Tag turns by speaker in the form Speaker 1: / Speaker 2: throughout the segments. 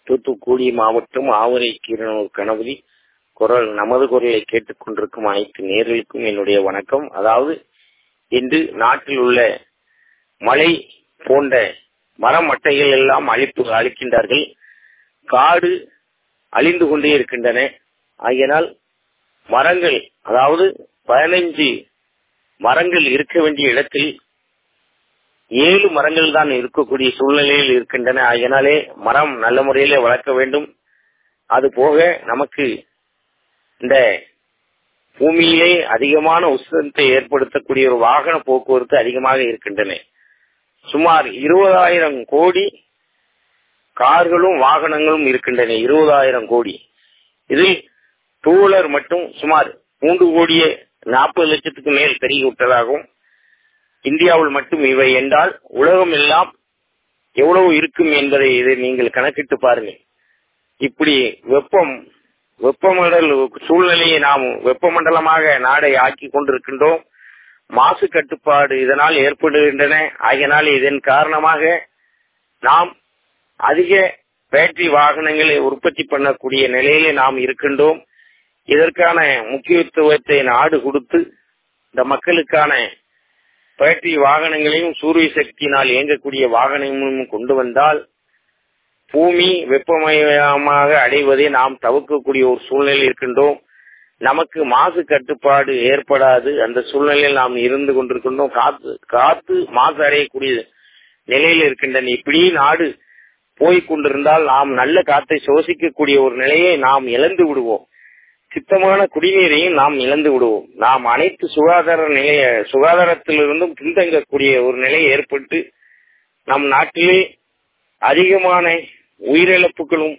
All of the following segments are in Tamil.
Speaker 1: தூத்துக்குடி மாவட்டம் ஆவரை கீரனூர் கணபதி குரல் நமது குரலை கேட்டுக் கொண்டிருக்கும் அனைத்து நேர்களுக்கும் என்னுடைய வணக்கம் அதாவது இன்று நாட்டில் உள்ள மழை போன்ற மரம் மட்டைகள் எல்லாம் அழிப்பு அழிக்கின்றார்கள் காடு அழிந்து கொண்டே இருக்கின்றன ஆகையினால் மரங்கள் அதாவது பதினைஞ்சு மரங்கள் இருக்க வேண்டிய இடத்தில் ஏழு மரங்கள் தான் இருக்கக்கூடிய சூழ்நிலையில் இருக்கின்றன ஆகையினாலே மரம் நல்ல முறையிலே வளர்க்க வேண்டும் அது போக நமக்கு இந்த பூமியிலே அதிகமான உஷ்ணத்தை ஏற்படுத்தக்கூடிய ஒரு வாகன போக்குவரத்து அதிகமாக இருக்கின்றன சுமார் இருபதாயிரம் கோடி கார்களும் வாகனங்களும் இருக்கின்றன இருபதாயிரம் கோடி இதில் டூ வீலர் மட்டும் சுமார் மூன்று கோடியே நாற்பது லட்சத்துக்கு மேல் பெருகி விட்டதாகவும் இந்தியாவில் மட்டும் இவை என்றால் உலகம் எல்லாம் எவ்வளவு இருக்கும் என்பதை இதை நீங்கள் கணக்கிட்டு பாருங்கள் இப்படி வெப்பம் வெப்பமண்டல சூழ்நிலையை நாம் வெப்பமண்டலமாக நாடை ஆக்கி கொண்டிருக்கின்றோம் மாசு கட்டுப்பாடு இதனால் ஏற்படுகின்றன ஆகையினால் இதன் காரணமாக நாம் அதிக பேட்டரி வாகனங்களை உற்பத்தி பண்ணக்கூடிய நிலையிலே நாம் இருக்கின்றோம் இதற்கான முக்கியத்துவத்தை நாடு கொடுத்து இந்த மக்களுக்கான பேட்டரி வாகனங்களையும் சூரிய சக்தியினால் இயங்கக்கூடிய வாகனங்களும் கொண்டு வந்தால் பூமி வெப்பமயமாக அடைவதை நாம் தவிர்க்கக்கூடிய ஒரு சூழ்நிலை இருக்கின்றோம் நமக்கு மாசு கட்டுப்பாடு ஏற்படாது அந்த சூழ்நிலையில் நாம் இருந்து கொண்டிருக்கின்றோம் காத்து காத்து மாசு அடையக்கூடிய நிலையில் இருக்கின்றன இப்படி நாடு போய் கொண்டிருந்தால் நாம் நல்ல காத்தை சுவாசிக்கக்கூடிய ஒரு நிலையை நாம் இழந்து விடுவோம் சுத்தமான குடிநீரையும் நாம் இழந்து விடுவோம் நாம் அனைத்து சுகாதார நிலைய சுகாதாரத்திலிருந்தும் பின்தங்கக்கூடிய ஒரு நிலை ஏற்பட்டு நம் நாட்டிலே அதிகமான உயிரிழப்புகளும்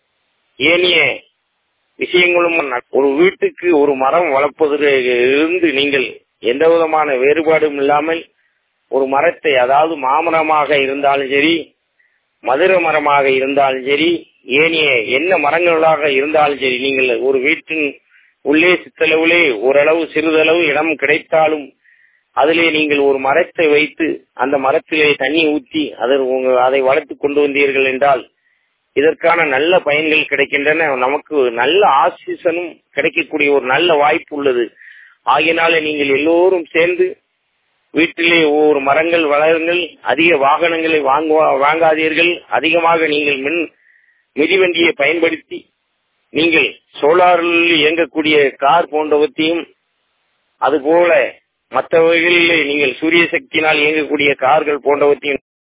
Speaker 1: ஏனைய விஷயங்களும் ஒரு வீட்டுக்கு ஒரு மரம் வளர்ப்பதிலிருந்து நீங்கள் எந்த விதமான வேறுபாடும் இல்லாமல் ஒரு மரத்தை அதாவது மாமரமாக இருந்தாலும் சரி மதுர மரமாக இருந்தாலும் சரி ஏனைய என்ன மரங்களாக இருந்தாலும் சரி நீங்கள் ஒரு வீட்டின் உள்ளே சித்தளவிலே ஓரளவு சிறிதளவு இடம் கிடைத்தாலும் அதிலே நீங்கள் ஒரு மரத்தை வைத்து அந்த மரத்திலே தண்ணி ஊற்றி அதை வளர்த்து கொண்டு வந்தீர்கள் என்றால் இதற்கான நல்ல பயன்கள் கிடைக்கின்றன நமக்கு நல்ல ஆக்சிஜனும் கிடைக்கக்கூடிய ஒரு நல்ல வாய்ப்பு உள்ளது ஆகையினால நீங்கள் எல்லோரும் சேர்ந்து வீட்டிலே ஒவ்வொரு மரங்கள் வளருங்கள் அதிக வாகனங்களை வாங்குவா வாங்காதீர்கள் அதிகமாக நீங்கள் மின் மிதிவண்டியை பயன்படுத்தி நீங்கள் சோலாரில் இயங்கக்கூடிய கார் போன்றவற்றையும் அதுபோல மற்றவர்களில் நீங்கள் சூரிய சக்தியினால் இயங்கக்கூடிய கார்கள் போன்றவற்றையும்